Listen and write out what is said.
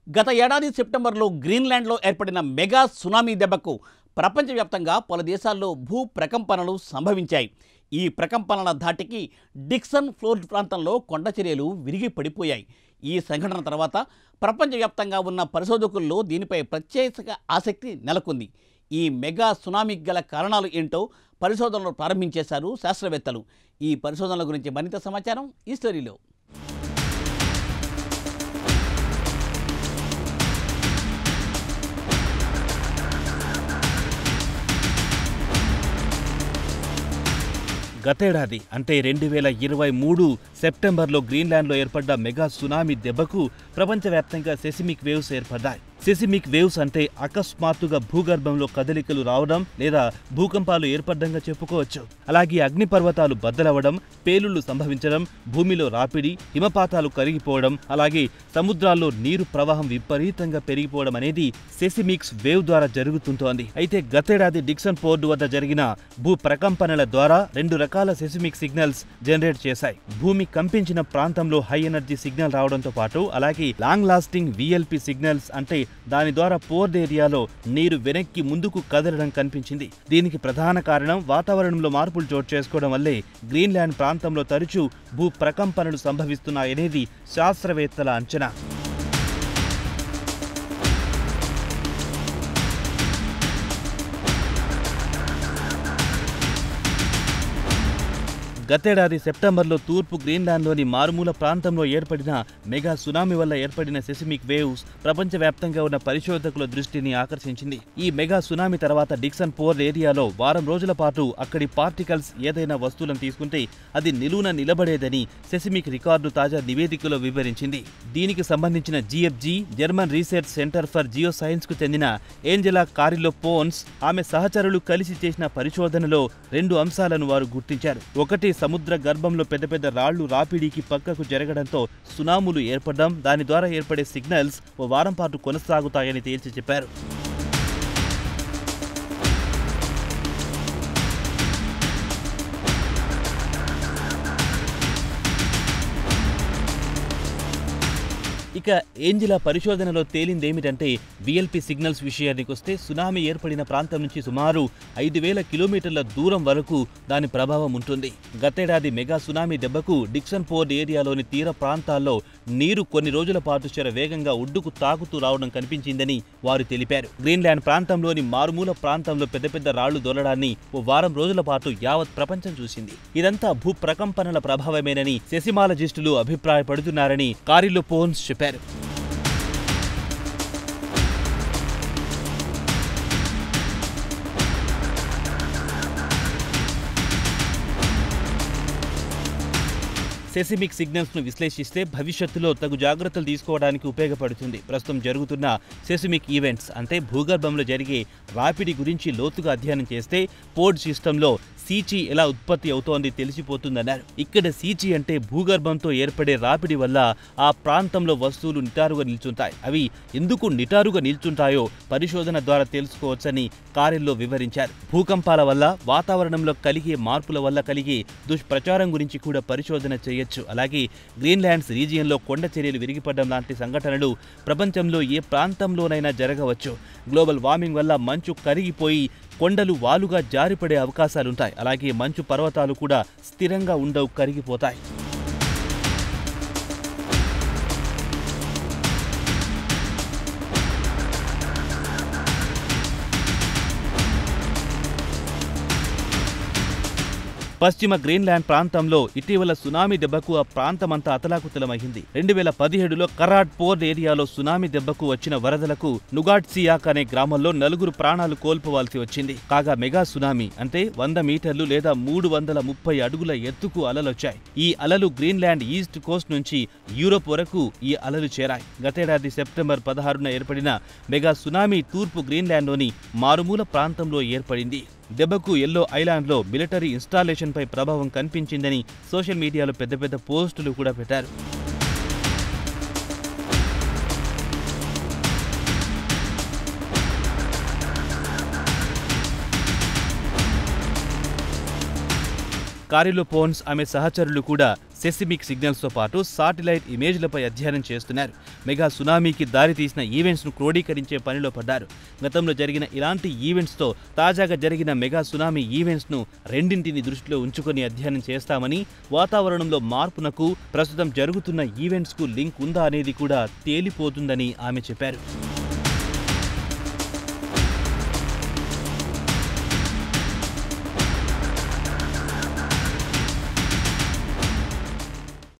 గత ఏడాది సెప్టెంబర్లో గ్రీన్లాండ్లో ఏర్పడిన మెగా సునామీ దెబ్బకు ప్రపంచవ్యాప్తంగా పలు దేశాల్లో భూ ప్రకంపనలు సంభవించాయి ఈ ప్రకంపనల ధాటికి డిక్సన్ ఫ్లోర్ ప్రాంతంలో కొండ చర్యలు విరిగి పడిపోయాయి ఈ సంఘటన తర్వాత ప్రపంచవ్యాప్తంగా ఉన్న పరిశోధకుల్లో దీనిపై ప్రత్యేక ఆసక్తి నెలకొంది ఈ మెగా సునామీకి గల కారణాలు ఏంటో పరిశోధనలు ప్రారంభించేశారు శాస్త్రవేత్తలు ఈ పరిశోధనల గురించి మరింత సమాచారం ఈ స్టోరీలో గతేడాది అంటే రెండు వేల ఇరవై మూడు సెప్టెంబర్లో గ్రీన్లాండ్లో ఏర్పడ్డ మెగా సునామీ దెబ్బకు ప్రపంచవ్యాప్తంగా సెసిమిక్ వేవ్స్ ఏర్పడ్డాయి సెసిమిక్ వేవ్స్ అంటే అకస్మాత్తుగా భూగర్భంలో కదలికలు రావడం లేదా భూకంపాలు ఏర్పడ్డంగా చెప్పుకోవచ్చు అలాగే అగ్నిపర్వతాలు బద్దలవ్వడం పేలుళ్లు సంభవించడం భూమిలో రాపిడి హిమపాతాలు కరిగిపోవడం అలాగే సముద్రాల్లో నీరు ప్రవాహం విపరీతంగా పెరిగిపోవడం అనేది సెసిమిక్స్ వేవ్ ద్వారా జరుగుతుంటోంది అయితే గతేడాది డిక్సన్ పోర్డు వద్ద జరిగిన భూ ప్రకంపనల ద్వారా రెండు రకాల సెసిమిక్ సిగ్నల్స్ జనరేట్ చేశాయి భూమి కంపించిన ప్రాంతంలో హై ఎనర్జీ సిగ్నల్ రావడంతో పాటు అలాగే లాంగ్ లాస్టింగ్ విఎల్పి సిగ్నల్స్ అంటే దాని ద్వారా పోర్డ్ ఏరియాలో నీరు వెనక్కి ముందుకు కదలడం కనిపించింది దీనికి ప్రధాన కారణం వాతావరణంలో మార్పులు చోటు చేసుకోవడం వల్లే గ్రీన్లాండ్ ప్రాంతంలో తరచూ భూ ప్రకంపనలు సంభవిస్తున్నాయనేది శాస్త్రవేత్తల అంచనా గతేడాది సెప్టెంబర్లో తూర్పు గ్రీన్లాండ్లోని మారుమూల ప్రాంతంలో ఏర్పడిన మెగా సునామీ వల్ల ఏర్పడిన సెసిమిక్ వేవ్స్ ప్రపంచవ్యాప్తంగా ఉన్న పరిశోధకుల దృష్టిని ఆకర్షించింది ఈ మెగా సునామీ తర్వాత డిక్సన్ పోర్ ఏరియాలో వారం రోజుల పాటు అక్కడి పార్టికల్స్ ఏదైనా వస్తువులను తీసుకుంటే అది నిలువున నిలబడేదని సెసిమిక్ రికార్డు తాజా నివేదికలో వివరించింది దీనికి సంబంధించిన GFZ German research centre for geoscience కు చెందిన ఏంజెలా కారిలో పోన్స్ ఆమె సహచరులు కలిసి చేసిన పరిశోధనలో రెండు అంశాలను వారు గుర్తించారు ఒకటి సముద్ర గర్భంలో పెద్ద పెద్ద రాళ్లు రాపిడికి పక్కకు జరగడంతో సునాములు ఏర్పడడం దాని ద్వారా ఏర్పడే సిగ్నల్స్ ఓ వారం పాటు కొనసాగుతాయని తేల్చి చెప్పారు ఇక ఏంజిలా పరిశోధనలో తేలిందేమిటంటే విఎల్పి సిగ్నల్స్ విషయానికి వస్తే సునామీ ఏర్పడిన ప్రాంతం నుంచి సుమారు ఐదు వేల కిలోమీటర్ల దూరం వరకు దాని ప్రభావం ఉంటుంది గతేడాది మెగా సునామీ దెబ్బకు డిక్సన్ పోర్డ్ ఏరియాలోని తీర ప్రాంతాల్లో నీరు కొన్ని రోజుల పాటు చెర వేగంగా ఒడ్డుకు తాకుతూ రావడం కనిపించిందని వారు తెలిపారు గ్రీన్లాండ్ ప్రాంతంలోని మారుమూల ప్రాంతంలో పెద్ద పెద్ద రాళ్లు దొరడాన్ని ఓ వారం రోజుల పాటు యావత్ ప్రపంచం చూసింది ఇదంతా భూ ప్రకంపనల ప్రభావమేనని సెసిమాలజిస్టులు అభిప్రాయపడుతున్నారని కారిలో పోన్స్ చెప్పారు సెసిమిక్ సిగ్నల్స్ ను విశ్లేషిస్తే భవిష్యత్తులో తగు జాగ్రత్తలు తీసుకోవడానికి ఉపయోగపడుతుంది ప్రస్తుతం జరుగుతున్న సెసిమిక్ ఈవెంట్స్ అంటే భూగర్భంలో జరిగే రాపిడి గురించి లోతుగా అధ్యయనం చేస్తే పోర్డ్ సిస్టంలో సీచి ఎలా ఉత్పత్తి అవుతోంది తెలిసిపోతుందన్నారు ఇక్కడ సీచి అంటే భూగర్భంతో ఏర్పడే రాపిడి వల్ల ఆ ప్రాంతంలో వస్తువులు నిటారుగా నిల్చుంటాయి అవి ఎందుకు నిటారుగా నిల్చుంటాయో పరిశోధన ద్వారా తెలుసుకోవచ్చని కార్యంలో వివరించారు భూకంపాల వల్ల వాతావరణంలో కలిగే మార్పుల వల్ల కలిగే దుష్ప్రచారం గురించి కూడా పరిశోధన చేయొచ్చు అలాగే గ్రీన్లాండ్స్ రీజియన్లో కొండ చర్యలు విరిగిపడడం లాంటి సంఘటనలు ప్రపంచంలో ఏ ప్రాంతంలోనైనా జరగవచ్చు గ్లోబల్ వార్మింగ్ వల్ల మంచు కరిగిపోయి కొండలు వాలుగా జారిపడే అవకాశాలుంటాయి అలాగే మంచు పర్వతాలు కూడా స్థిరంగా ఉండవు కరిగిపోతాయి పశ్చిమ గ్రీన్లాండ్ ప్రాంతంలో ఇటీవల సునామీ దెబ్బకు ఆ ప్రాంతమంతా అతలాకుతలమైంది రెండు వేల పదిహేడులో కరాడ్ పోర్ట్ ఏరియాలో సునామీ దెబ్బకు వచ్చిన వరదలకు నుగాట్ సియాక్ అనే గ్రామంలో నలుగురు ప్రాణాలు కోల్పోవాల్సి వచ్చింది కాగా మెగా సునామీ అంటే వంద మీటర్లు లేదా మూడు వందల ముప్పై అడుగుల ఎత్తుకు అలలొచ్చాయి ఈ అలలు గ్రీన్లాండ్ ఈస్ట్ కోస్ట్ నుంచి యూరోప్ వరకు ఈ అలలు చేరాయి గతేడాది సెప్టెంబర్ పదహారున ఏర్పడిన మెగా సునామీ తూర్పు గ్రీన్లాండ్లోని మారుమూల ప్రాంతంలో ఏర్పడింది దెబ్బకు ఎల్లో ఐలాండ్లో మిలిటరీ ఇన్స్టాలేషన్పై ప్రభావం కనిపించిందని సోషల్ మీడియాలో పెద్ద పెద్ద పోస్టులు కూడా పెట్టారు కారిలో పోన్స్ ఆమె సహచరులు కూడా సెసిమిక్ సిగ్నల్స్తో పాటు సాటిలైట్ ఇమేజ్లపై అధ్యయనం చేస్తున్నారు మెగా సునామీకి దారితీసిన ఈవెంట్స్ను క్రోడీకరించే పనిలో పడ్డారు గతంలో జరిగిన ఇలాంటి ఈవెంట్స్తో తాజాగా జరిగిన మెగా సునామీ ఈవెంట్స్ను రెండింటిని దృష్టిలో ఉంచుకొని అధ్యయనం చేస్తామని వాతావరణంలో మార్పునకు ప్రస్తుతం జరుగుతున్న ఈవెంట్స్కు లింక్ ఉందా అనేది కూడా తేలిపోతుందని ఆమె చెప్పారు